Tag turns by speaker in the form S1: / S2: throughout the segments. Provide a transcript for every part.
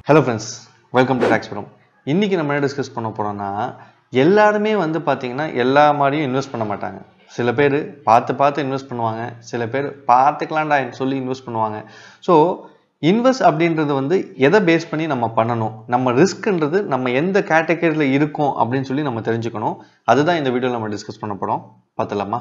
S1: hello friends welcome to Tax படம் இன்றைக்கி நம்ம என்ன டிஸ்கஸ் பண்ண போகிறோம்னா எல்லாருமே வந்து பார்த்தீங்கன்னா எல்லா மாதிரியும் இன்வெஸ்ட் பண்ண மாட்டாங்க சில பேர் பார்த்து பார்த்து இன்வெஸ்ட் பண்ணுவாங்க சில பேர் பார்த்துக்கலாம்டா சொல்லி இன்வெஸ்ட் பண்ணுவாங்க ஸோ இன்வெஸ்ட் அப்படின்றது வந்து எதை பேஸ் பண்ணி நம்ம பண்ணணும் நம்ம ரிஸ்க்ன்றது நம்ம எந்த கேட்டகரியில் இருக்கோம் அப்படின்னு சொல்லி நம்ம தெரிஞ்சுக்கணும் அதுதான் இந்த வீடியோவில் நம்ம டிஸ்கஸ் பண்ண போகிறோம் பார்த்துலாமா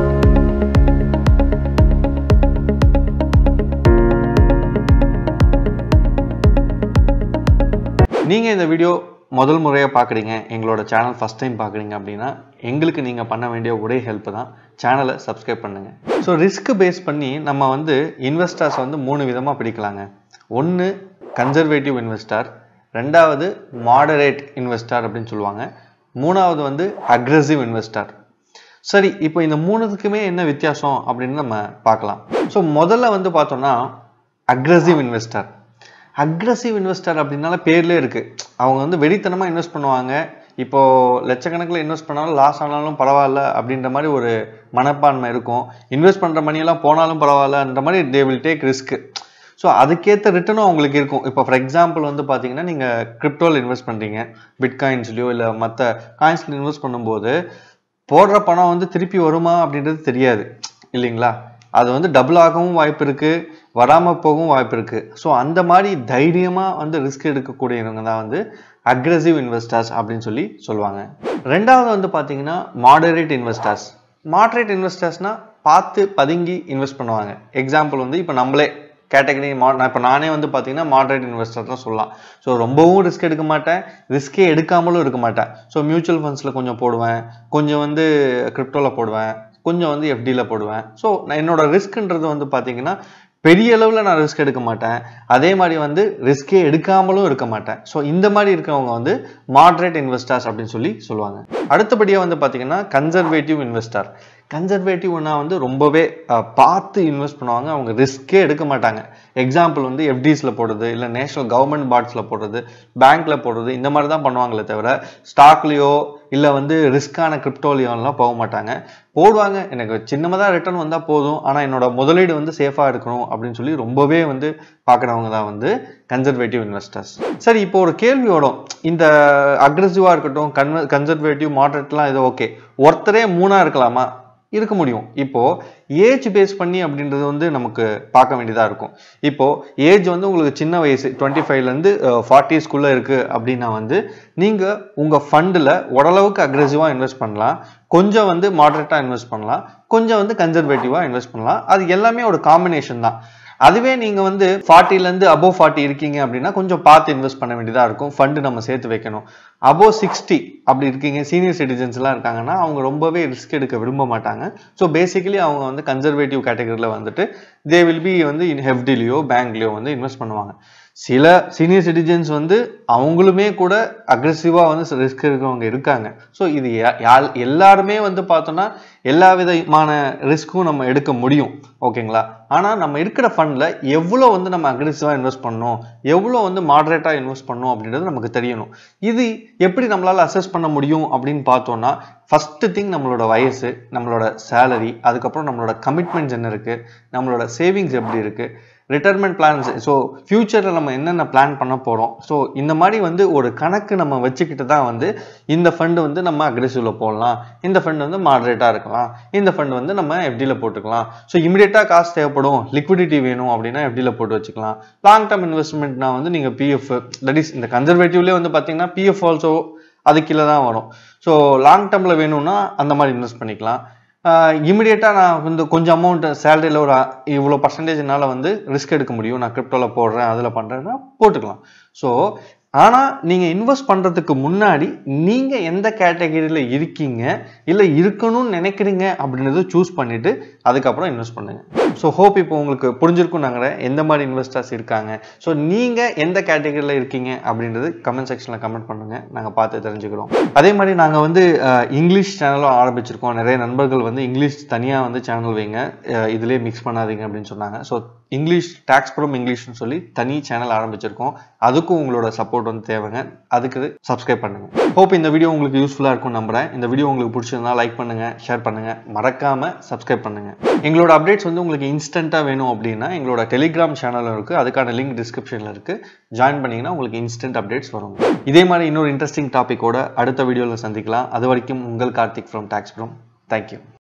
S1: நீங்கள் இந்த வீடியோ முதல் முறையாக பார்க்குறீங்க எங்களோட சேனல் ஃபஸ்ட் டைம் பார்க்குறீங்க அப்படின்னா எங்களுக்கு நீங்கள் பண்ண வேண்டிய ஒரே ஹெல்ப் தான் சேனலை சப்ஸ்கிரைப் பண்ணுங்கள் ஸோ ரிஸ்க் பேஸ் பண்ணி நம்ம வந்து இன்வெஸ்டர்ஸ் வந்து மூணு விதமாக பிடிக்கலாங்க ஒன்று கன்சர்வேட்டிவ் இன்வெஸ்டர் ரெண்டாவது மாடரேட் இன்வெஸ்டர் அப்படின்னு சொல்லுவாங்க மூணாவது வந்து அக்ரெசிவ் இன்வெஸ்டர் சரி இப்போ இந்த மூணுத்துக்குமே என்ன வித்தியாசம் அப்படின்னு நம்ம பார்க்கலாம் ஸோ முதல்ல வந்து பார்த்தோம்னா அக்ரெசிவ் இன்வெஸ்டர் அக்ரஸிவ் இன்வெஸ்டர் அப்படின்னால பேர்லேயே இருக்குது அவங்க வந்து வெறித்தனமாக இன்வெஸ்ட் பண்ணுவாங்க இப்போது லட்சக்கணக்கில் இன்வெஸ்ட் பண்ணாலும் லாஸ் ஆனாலும் பரவாயில்ல அப்படின்ற மாதிரி ஒரு மனப்பான்மை இருக்கும் இன்வெஸ்ட் பண்ணுற மணியெல்லாம் போனாலும் பரவாயில்லன்ற மாதிரி they will take risk so அதுக்கேற்ற ரிட்டனும் அவங்களுக்கு இருக்கும் இப்போ ஃபார் எக்ஸாம்பிள் வந்து பார்த்தீங்கன்னா நீங்கள் கிரிப்டோவில் இன்வெஸ்ட் பண்ணுறீங்க பிட்காயின்ஸ்லையோ இல்லை மற்ற காயின்ஸில் இன்வெஸ்ட் பண்ணும்போது போடுற பணம் வந்து திருப்பி வருமா அப்படின்றது தெரியாது இல்லைங்களா அது வந்து டபுள் ஆகவும் வாய்ப்பு இருக்குது வராமல் போகவும் வாய்ப்பு இருக்குது ஸோ அந்த மாதிரி தைரியமாக வந்து ரிஸ்க் எடுக்கக்கூடியவங்க தான் வந்து அக்ரெசிவ் இன்வெஸ்டர்ஸ் அப்படின்னு சொல்லி சொல்லுவாங்க ரெண்டாவது வந்து பார்த்தீங்கன்னா மாடரேட் இன்வெஸ்டர்ஸ் மாடரேட் இன்வெஸ்டர்ஸ்னால் பார்த்து பதுங்கி இன்வெஸ்ட் பண்ணுவாங்க எக்ஸாம்பிள் வந்து இப்போ நம்மளே கேட்டகரி மா நான் இப்போ நானே வந்து பார்த்தீங்கன்னா மாடரேட் இன்வெஸ்டர் தான் சொல்லலாம் ஸோ ரொம்பவும் ரிஸ்க் எடுக்க மாட்டேன் ரிஸ்கே எடுக்காமலும் இருக்க மாட்டேன் ஸோ மியூச்சுவல் ஃபண்ட்ஸில் கொஞ்சம் போடுவேன் கொஞ்சம் வந்து கிரிப்டோவில் போடுவேன் கொஞ்சம் வந்து எஃப்டியில் போடுவேன் ஸோ நான் என்னோட ரிஸ்க்ன்றது வந்து பார்த்தீங்கன்னா பெரிய அளவில் நான் ரிஸ்க் எடுக்க மாட்டேன் அதே மாதிரி வந்து ரிஸ்கே எடுக்காமலும் இருக்க மாட்டேன் ஸோ இந்த மாதிரி இருக்கவங்க வந்து மாட்ரேட் இன்வெஸ்டர்ஸ் அப்படின்னு சொல்லி சொல்லுவாங்க அடுத்தபடியாக வந்து பார்த்தீங்கன்னா கன்சர்வேட்டிவ் இன்வெஸ்டர் கன்சர்வேட்டிவ்னா வந்து ரொம்பவே பார்த்து இன்வெஸ்ட் பண்ணுவாங்க அவங்க ரிஸ்க்கே எடுக்க மாட்டாங்க எக்ஸாம்பிள் வந்து எஃப்டிஸில் போடுறது இல்லை நேஷனல் கவர்மெண்ட் பாட்ஸில் போடுறது பேங்க்கில் போடுறது இந்த மாதிரி தான் பண்ணுவாங்களே தவிர ஸ்டாக்லேயோ இல்லை வந்து ரிஸ்க்கான கிரிப்டோலியோலாம் போக மாட்டாங்க போடுவாங்க எனக்கு சின்னமாக தான் ரிட்டர்ன் வந்தால் போதும் ஆனால் என்னோட முதலீடு வந்து சேஃபாக இருக்கணும் அப்படின்னு சொல்லி ரொம்பவே வந்து பார்க்குறவங்க தான் வந்து கன்சர்வேட்டிவ் இன்வெஸ்டர்ஸ் சரி இப்போ ஒரு கேள்வி வரும் இந்த அக்ரெசிவாக இருக்கட்டும் கன்வ கன்சர்வேட்டிவ் மாடரேட்லாம் இது ஓகே ஒருத்தரே மூணாக இருக்கலாமா இருக்க முடியும் இப்போ ஏஜ் பேஸ் பண்ணி அப்படின்றது வந்து நமக்கு பார்க்க வேண்டியதாக இருக்கும் இப்போ ஏஜ் வந்து உங்களுக்கு சின்ன வயசு டுவெண்ட்டி ஃபைவ்லேருந்து ஃபார்ட்டிஸ்குள்ளே இருக்குது அப்படின்னா வந்து நீங்கள் உங்கள் ஃபண்டில் ஓரளவுக்கு அக்ரெசிவாக இன்வெஸ்ட் பண்ணலாம் கொஞ்சம் வந்து மாடரேட்டாக இன்வெஸ்ட் பண்ணலாம் கொஞ்சம் வந்து கன்சர்வேட்டிவாக இன்வெஸ்ட் பண்ணலாம் அது எல்லாமே ஒரு காம்பினேஷன் தான் அதுவே நீங்கள் வந்து ஃபார்ட்டிலேருந்து அபோவ் ஃபார்ட்டி இருக்கீங்க அப்படின்னா கொஞ்சம் பார்த்து இன்வெஸ்ட் பண்ண வேண்டியதாக இருக்கும் ஃபண்டு நம்ம சேர்த்து வைக்கணும் அபோவ் சிக்ஸ்டி அப்படி இருக்கீங்க சீனியர் சிட்டிசன்ஸ்லாம் இருக்காங்கன்னா அவங்க ரொம்பவே ரிஸ்க் எடுக்க விரும்ப மாட்டாங்க ஸோ பேசிக்கலி அவங்க வந்து கன்சர்வேட்டிவ் கேட்டகரியில் வந்துட்டு தே வில் பி வந்து ஹெஃப்டிலையோ பேங்க்லேயோ வந்து இன்வெஸ்ட் பண்ணுவாங்க சில சீனியர் சிட்டிசன்ஸ் வந்து அவங்களுமே கூட அக்ரெசிவாக வந்து ரிஸ்க் இருக்கிறவங்க இருக்காங்க ஸோ இது எல்லாருமே வந்து பார்த்தோன்னா எல்லா விதமான ரிஸ்க்கும் நம்ம எடுக்க முடியும் ஓகேங்களா ஆனால் நம்ம இருக்கிற ஃபண்டில் எவ்வளோ வந்து நம்ம அக்ரெசிவாக இன்வெஸ்ட் பண்ணணும் எவ்வளோ வந்து மாடரேட்டாக இன்வெஸ்ட் பண்ணணும் அப்படின்றது நமக்கு தெரியணும் இது எப்படி நம்மளால் அசஸ் பண்ண முடியும் அப்படின்னு பார்த்தோன்னா ஃபஸ்ட்டு திங் நம்மளோட வயசு நம்மளோட சேலரி அதுக்கப்புறம் நம்மளோட கமிட்மெண்ட்ஸ் என்ன இருக்குது நம்மளோட சேவிங்ஸ் எப்படி இருக்குது ரிட்டைர்மெண்ட் பிளான்ஸ் ஸோ ஃப்யூச்சரில் நம்ம என்னென்ன பிளான் பண்ண போகிறோம் ஸோ இந்த மாதிரி வந்து ஒரு கணக்கு நம்ம வச்சுக்கிட்டு தான் வந்து இந்த ஃபண்டு வந்து நம்ம அக்ரெசிவில் போடலாம் இந்த ஃபண்டு வந்து மாடரேட்டாக இருக்கலாம் இந்த ஃபண்டு வந்து நம்ம எஃப்டியில் போட்டுக்கலாம் ஸோ இமீடியட்டாக காசு தேவைப்படும் லிக்விடிட்டி வேணும் அப்படின்னா எஃப்டியில் போட்டு வச்சுக்கலாம் லாங் டேர்ம் இன்வெஸ்ட்மெண்ட்னா வந்து நீங்கள் பிஎஃப் தட் இஸ் இந்த கன்சர்வேட்டிவ்லேயே வந்து பார்த்தீங்கன்னா பிஎஃப் ஆல்சோ அது கீழே தான் வரும் ஸோ லாங் டேர்மில் வேணும்னா அந்த மாதிரி இன்வெஸ்ட் பண்ணிக்கலாம் இமிடியேட்டாக நான் வந்து கொஞ்சம் அமௌண்ட் சேலரியில் ஒரு இவ்வளோ பர்சன்டேஜ்னால வந்து ரிஸ்க் எடுக்க முடியும் நான் கிரிப்டோவில் போடுறேன் அதில் பண்ணுறேன்னா போட்டுக்கலாம் ஸோ ஆனால் நீங்கள் இன்வெஸ்ட் பண்ணுறதுக்கு முன்னாடி நீங்கள் எந்த கேட்டகரியில் இருக்கீங்க இல்லை இருக்கணும்னு நினைக்கிறீங்க அப்படின்றத சூஸ் பண்ணிவிட்டு அதுக்கப்புறம் இன்வெஸ்ட் பண்ணுங்கள் ஸோ ஹோப் இப்போ உங்களுக்கு புரிஞ்சிருக்கும் நாங்கள் எந்த மாதிரி இன்வெஸ்டர்ஸ் இருக்காங்க ஸோ நீங்கள் எந்த கேட்டகரியில் இருக்கீங்க அப்படின்றது கமெண்ட் செக்ஷனில் கமெண்ட் பண்ணுங்கள் நாங்கள் பார்த்து தெரிஞ்சுக்கிறோம் அதே மாதிரி நாங்கள் வந்து இங்கிலீஷ் சேனலும் ஆரம்பிச்சிருக்கோம் நிறைய நண்பர்கள் வந்து இங்கிலீஷ் தனியாக வந்து சேனல் வைங்க இதிலே மிக்ஸ் பண்ணாதீங்க அப்படின்னு சொன்னாங்க ஸோ இங்கிலீஷ் டேக்ஸ் ப்ரோம் இங்கிலீஷ்னு சொல்லி தனி சேனல் ஆரம்பிச்சிருக்கோம் அதுக்கும் உங்களோட சப்போர்ட் வந்து தேவைங்க அதுக்கு சப்ஸ்கிரைப் பண்ணுங்க ஹோப் இந்த வீடியோ உங்களுக்கு யூஸ்ஃபுல்லாக இருக்கும் நம்புறேன் இந்த வீடியோ உங்களுக்கு பிடிச்சிருந்தா லைக் பண்ணுங்க ஷேர் பண்ணுங்க மறக்காம சப்ஸ்கிரைப் பண்ணுங்க எங்களோட அப்டேட்ஸ் வந்து உங்களுக்கு இன்ஸ்டண்ட்டாக வேணும் அப்படின்னா எங்களோட டெலிகிராம் சேனலும் இருக்குது அதுக்கான லிங்க் டிஸ்கிரிப்ஷனில் இருக்குது ஜாயின் பண்ணிங்கன்னா உங்களுக்கு இன்ஸ்டன்ட் அப்டேட்ஸ் வரும் இதே மாதிரி இன்னொரு இன்ட்ரெஸ்டிங் டாப்பிக்கோட அடுத்த வீடியோவில் சந்திக்கலாம் அது வரைக்கும் உங்கள் Karthik from Tax from thank you